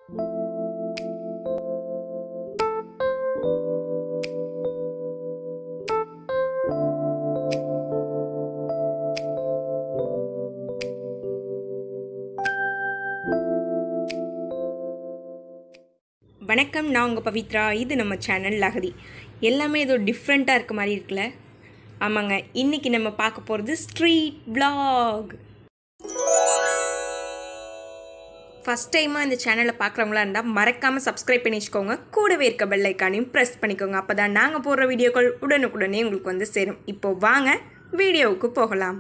வணக்கம் நான் உங்கள் பவித்ரா இது நம்ம சேனல் லகதி எல்லாமே ஏதோ டிஃப்ரெண்ட்டாக இருக்க மாதிரி இருக்குல்ல ஆமாங்க இன்றைக்கி நம்ம பார்க்க போகிறது ஸ்ட்ரீட் vlog ஃபஸ்ட் டைமாக இந்த சேனலை பார்க்குறவங்களா இருந்தால் மறக்காமல் சப்ஸ்கிரைப் பண்ணி வச்சுக்கோங்க கூடவே இருக்க பெல் ஐக்கானையும் ப்ரெஸ் பண்ணிக்கோங்க அப்போ தான் நாங்கள் போடுற வீடியோக்கள் உடனுக்குடனே உங்களுக்கு வந்து சேரும் இப்போ வாங்க வீடியோவுக்கு போகலாம்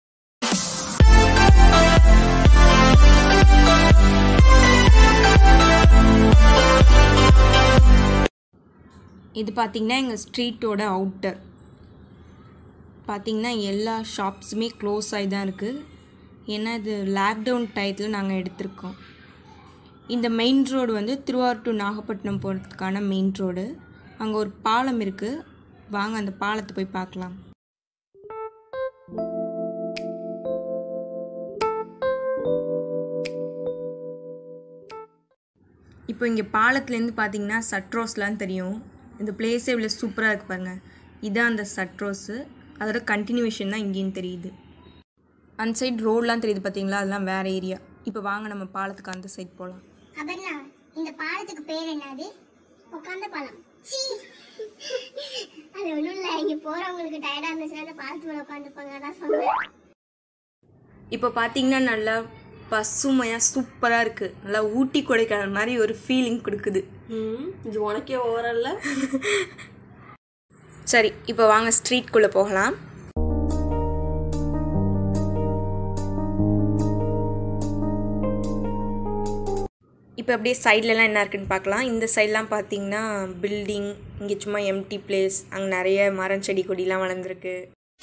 இது பார்த்திங்கன்னா எங்கள் ஸ்ட்ரீட்டோட அவுட்டர் பார்த்திங்கன்னா எல்லா ஷாப்ஸுமே க்ளோஸ் ஆகி தான் இருக்குது ஏன்னா இது லாக்டவுன் டயத்தில் நாங்கள் எடுத்திருக்கோம் இந்த மெயின் ரோடு வந்து திருவாரூர் டு நாகப்பட்டினம் போகிறதுக்கான மெயின் ரோடு அங்கே ஒரு பாலம் இருக்குது வாங்க அந்த பாலத்தை போய் பார்க்கலாம் இப்போ இங்கே பாலத்துலேருந்து பார்த்தீங்கன்னா சட்ரோஸ்லாம் தெரியும் இந்த பிளேஸே இவ்வளோ சூப்பராக இருக்கு பாருங்க இதான் அந்த சட்ரோஸு அதோட கண்டினியூஷன் தான் இங்கேயும் தெரியுது அந்த சைடு ரோடெலாம் தெரியுது பார்த்தீங்களா அதெல்லாம் வேறு ஏரியா இப்போ வாங்க நம்ம பாலத்துக்கு அந்த சைடு போகலாம் அபர்ணா இந்த பாலத்துக்கு பேர் என்னது உட்காந்த பாலம் சீ. அது ஒண்ணும் இல்ல இங்க போறவங்களுக்கு டயர்டா இருந்துச்சுன்னா அந்த பாலத்து மேல உட்காந்துப்பாங்க அதான் சொன்னேன் இப்போ பார்த்தீங்கன்னா நல்லா பசுமையாக சூப்பராக இருக்குது நல்லா ஊட்டி கொடைக்கானல் மாதிரி ஒரு ஃபீலிங் கொடுக்குது ம் இது உனக்கே ஓவரல்ல சரி இப்போ வாங்க ஸ்ட்ரீட்குள்ளே போகலாம் இப்போ அப்படியே சைட்லலாம் என்ன இருக்குன்னு பார்க்கலாம் இந்த சைட்லாம் பார்த்தீங்கன்னா பில்டிங் இங்கே சும்மா எம்டி பிளேஸ் அங்கே நிறைய மரம் செடி கொடிலாம் வளர்ந்துருக்கு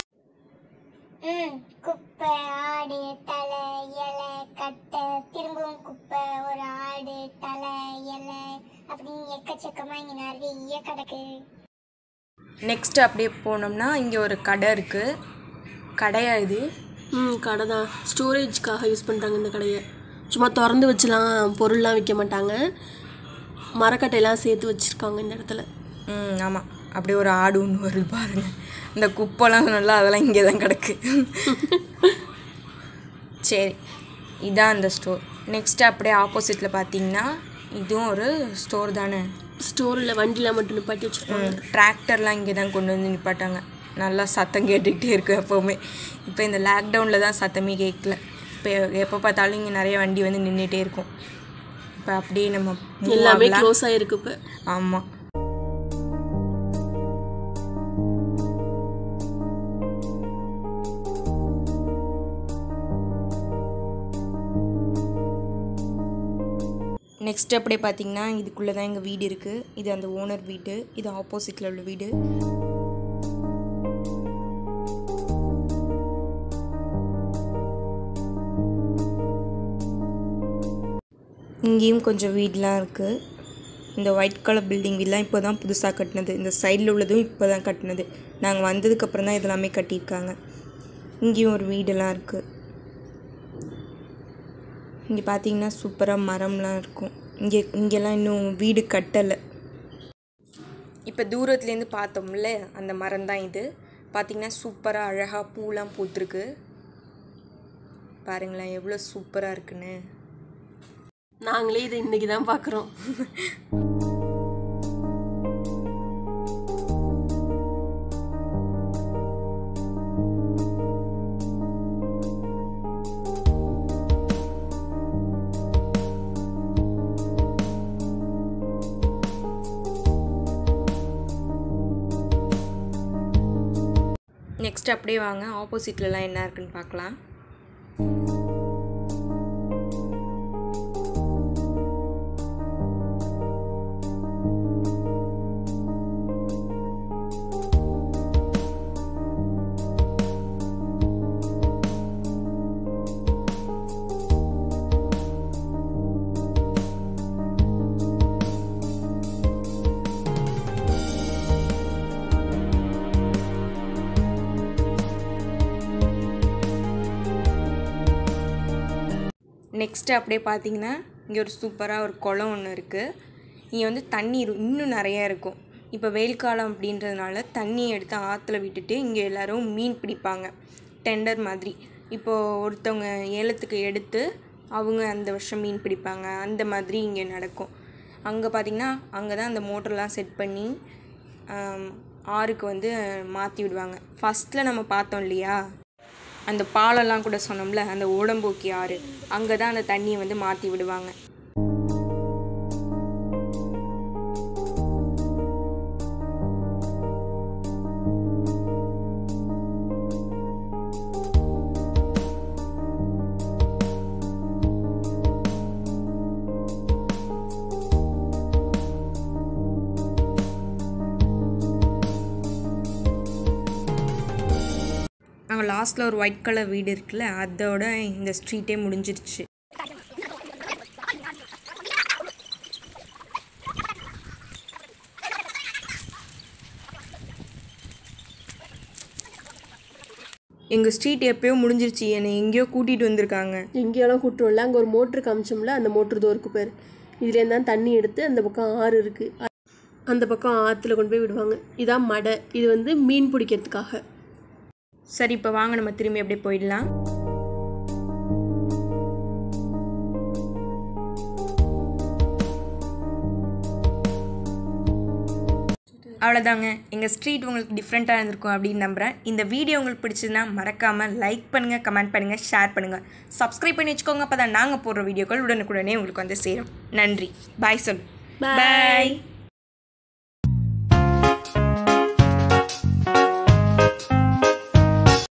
ம் குப்பை ஆடு தலை இலை கட்டை திரும்பவும் குப்பை ஒரு ஆடு தலை இலை அப்படின்னு எக்கச்சக்கமா இங்க நிறைய கிடக்கு நெக்ஸ்ட் அப்படியே போனோம்னா இங்கே ஒரு கடை இருக்குது கடையா இது ம் கடை தான் ஸ்டோரேஜ்க்காக யூஸ் பண்ணுறாங்க இந்த கடையை சும்மா திறந்து வச்சுலாம் பொருள்லாம் விற்க மாட்டாங்க மரக்கட்டையெல்லாம் சேர்த்து வச்சுருக்காங்க இந்த இடத்துல ம் ஆமாம் அப்படியே ஒரு ஆடு ஒன்று வருது பாருங்க இந்த குப்பைலாம் நல்லா அதெல்லாம் இங்கே தான் கிடக்கு சரி இதான் அந்த ஸ்டோர் நெக்ஸ்ட் அப்படியே ஆப்போசிட்டில் பார்த்தீங்கன்னா இதுவும் ஒரு ஸ்டோர் தானே ஸ்டோரில் வண்டியில் மட்டும் நிப்பாட்டி வச்சுருப்பாங்க டிராக்டர்லாம் இங்கே தான் கொண்டு வந்து நிப்பாட்டாங்க நல்லா சத்தம் கேட்டுக்கிட்டே இருக்கும் எப்போவுமே இப்போ இந்த லாக்டவுனில் தான் சத்தமே கேட்கல இப்போ எப்போ பார்த்தாலும் இங்கே நிறைய வண்டி வந்து நின்றுட்டே இருக்கும் இப்போ அப்படியே நம்ம move எல்லாமே ஆகலாம். க்ளோஸ் ஆகிருக்கு இப்போ ஆமாம் நெக்ஸ்ட் அப்படியே பார்த்தீங்கன்னா இதுக்குள்ளே தான் எங்கள் வீடு இருக்குது இது அந்த ஓனர் வீடு இது ஆப்போசிட்டில் உள்ள வீடு இங்கேயும் கொஞ்சம் வீடெலாம் இருக்குது இந்த ஒயிட் கலர் பில்டிங் வீடெலாம் இப்போ தான் புதுசாக கட்டினது இந்த சைடில் உள்ளதும் இப்போ தான் கட்டினது நாங்கள் வந்ததுக்கப்புறம் தான் இதெல்லாமே கட்டியிருக்காங்க இங்கேயும் ஒரு வீடெல்லாம் இருக்குது இங்கே பார்த்தீங்கன்னா சூப்பராக மரம்லாம் இருக்கும் இங்கே இங்கெல்லாம் இன்னும் வீடு கட்டலை இப்போ தூரத்துலேருந்து பார்த்தோம்ல அந்த மரம் தான் இது பார்த்தீங்கன்னா சூப்பராக அழகாக பூலாம் பூத்துருக்கு பாருங்களேன் எவ்வளோ சூப்பராக இருக்குன்னு நாங்களே இதை இன்றைக்கி தான் பார்க்குறோம் நெக்ஸ்ட் அப்படியே வாங்க ஆப்போசிட்லலாம் என்ன இருக்குன்னு பார்க்கலாம் நெக்ஸ்ட்டு அப்படியே பார்த்தீங்கன்னா இங்கே ஒரு சூப்பராக ஒரு குளம் ஒன்று இருக்குது இங்கே வந்து தண்ணி இரு- இன்னும் நிறையா இருக்கும் இப்போ வெயில் காலம் அப்படின்றதுனால தண்ணியை எடுத்து ஆற்றுல விட்டுட்டு இங்கே எல்லாரும் மீன் பிடிப்பாங்க டெண்டர் மாதிரி இப்போது ஒருத்தவங்க ஏலத்துக்கு எடுத்து அவங்க அந்த வருஷம் மீன் பிடிப்பாங்க அந்த மாதிரி இங்கே நடக்கும் அங்கே பார்த்திங்கன்னா அங்கே தான் அந்த மோட்டர்லாம் செட் பண்ணி ஆம், ஆறுக்கு வந்து மாற்றி விடுவாங்க ஃபஸ்ட்டில் நம்ம பார்த்தோம் இல்லையா அந்த பாலம்லாம் கூட சொன்னோம்ல அந்த ஓடம்போக்கி ஆறு அங்கே தான் அந்த தண்ணியை வந்து மாற்றி விடுவாங்க அங்கே லாஸ்ட்டில் ஒரு ஒயிட் கலர் வீடு இருக்குல்ல அதோட இந்த ஸ்ட்ரீட்டே முடிஞ்சிருச்சு எங்கள் ஸ்ட்ரீட் எப்பயோ முடிஞ்சிருச்சு என்னை எங்கேயோ கூட்டிகிட்டு வந்திருக்காங்க எங்கேயோலாம் கூட்டுரும்ல அங்கே ஒரு மோட்ரு காமிச்சோம்ல அந்த மோட்ரு தோ இருக்கு பேர் இதுலேருந்து தான் தண்ணி எடுத்து அந்த பக்கம் ஆறு இருக்குது அந்த பக்கம் ஆற்றுல கொண்டு போய் விடுவாங்க இதான் மடை இது வந்து மீன் பிடிக்கிறதுக்காக சரி இப்போ வாங்க நம்ம திரும்பி அப்படியே போயிடலாம் அவ்வளோதாங்க எங்கள் ஸ்ட்ரீட் உங்களுக்கு டிஃப்ரெண்ட்டாக இருந்திருக்கும் அப்படின்னு நம்புகிறேன் இந்த வீடியோ உங்களுக்கு பிடிச்சதுன்னா மறக்காமல் லைக் பண்ணுங்கள் கமெண்ட் பண்ணுங்கள் ஷேர் பண்ணுங்கள் சப்ஸ்கிரைப் பண்ணி வச்சுக்கோங்க அப்போ தான் நாங்கள் போடுற வீடியோக்கள் உடனுக்குடனே உங்களுக்கு வந்து சேரும் நன்றி பாய் சொல் Bye. பாய்